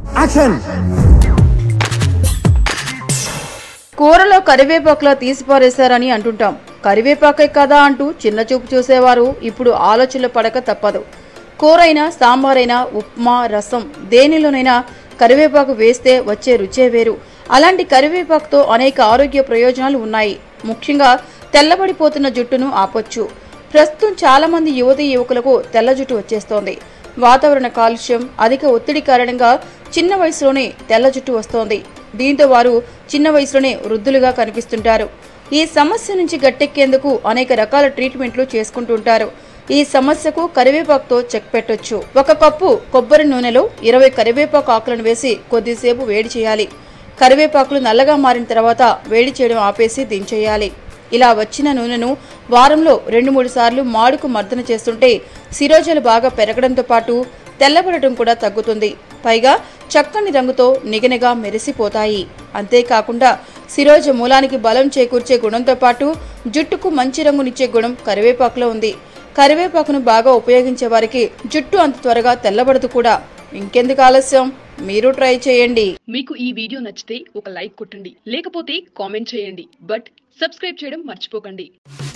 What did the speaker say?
action కూరలో కరివేపాకులా తీసిపారేశారని అంటుంటాం కరివేపాకే కదా అంటూ చిన్న చూపు చూసేవారు ఇప్పుడు ఆలోచనలు పడక తప్పదు కూరైనా సాంబారైనా ఉప్మా రసం దేనిలోనైనా కరివేపాకు వేస్తే వచ్చే రుచే వేరు అలాంటి కరివేపాకుతో అనేక ఆరోగ్య ప్రయోజనాలు ఉన్నాయి ముఖ్యంగా తెల్లబడిపోతున్న జుట్టును ఆపొచ్చు ప్రస్తుతం చాలా మంది యువతీ యువకులకు తెల్ల జుట్టు వచ్చేస్తోంది వాతావరణ కాలుష్యం అధిక ఒత్తిడి కారణంగా చిన్న వయసులోనే తెల్ల జుట్టు వస్తోంది దీంతో వారు చిన్న వయసులోనే వృద్ధులుగా కనిపిస్తుంటారు ఈ సమస్య నుంచి గట్టెక్కేందుకు అనేక రకాల ట్రీట్మెంట్లు చేసుకుంటుంటారు ఈ సమస్యకు కరివేపాకుతో చెక్ పెట్టొచ్చు ఒక కప్పు కొబ్బరి నూనెలో ఇరవై కరివేపాకు ఆకులను వేసి కొద్దిసేపు వేడి చేయాలి కరివేపాకులు నల్లగా మారిన తర్వాత వేడి చేయడం ఆపేసి దించేయాలి ఇలా వచ్చిన నూనెను వారంలో రెండు మూడు సార్లు మాడుకు మర్దన చేస్తుంటే శిరోజలు బాగా పెరగడంతో పాటు తెల్లబడటం కూడా తగ్గుతుంది పైగా చక్కని రంగుతో నిగనిగా మెరిసిపోతాయి అంతేకాకుండా శిరోజ మూలానికి బలం చేకూర్చే గుణంతో పాటు జుట్టుకు మంచి రంగునిచ్చే గుణం కరివేపాకులో ఉంది కరివేపాకును బాగా ఉపయోగించే వారికి జుట్టు అంత త్వరగా తెల్లబడదు కూడా ఇంకెందుకు ఆలస్యం మీరు ట్రై చేయండి మీకు ఈ వీడియో నచ్చితే ఒక లైక్ కొట్టండి లేకపోతే కామెంట్ చేయండి బట్ సబ్స్క్రైబ్ చేయడం మర్చిపోకండి